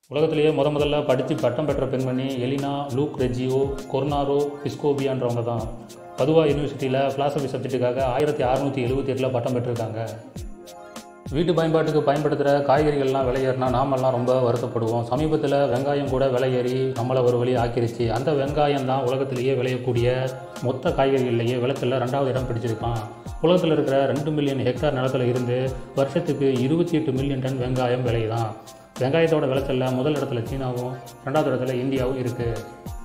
உலகத்திலேயே முத முதல்ல படித்து பட்டம் பெற்ற பெண்மணி எலினா லூக் ரெஜியோ கொர்னாரோ பிஸ்கோபியான்றவங்க தான் பதுவா யூனிவர்சிட்டியில் ஃபிலாசபி சப்ஜெக்ட்டுக்காக ஆயிரத்தி அறநூற்றி எழுபத்தி எட்டில் பட்டம் பெற்றிருக்காங்க வீட்டு பயன்பாட்டுக்கு பயன்படுத்துகிற காய்கறிகள்லாம் விலையேறினா நாமெல்லாம் ரொம்ப வருத்தப்படுவோம் சமீபத்தில் வெங்காயம் கூட விலையேறி நம்மளை ஒரு வழி ஆக்கிருச்சு அந்த வெங்காயம் தான் உலகத்திலேயே விளையக்கூடிய மொத்த காய்கறிகள்லேயே விளத்தில் ரெண்டாவது இடம் பிடிச்சிருக்கான் உலகத்தில் இருக்கிற ரெண்டு மில்லியன் ஹெக்டார் நிலத்தில் இருந்து வருஷத்துக்கு இருபத்தி எட்டு மில்லியன் டன் வெங்காயம் விளையுதான் வெங்காயத்தோட விளைச்சலில் முதல் இடத்துல சீனாவும் ரெண்டாவது இடத்துல இந்தியாவும் இருக்குது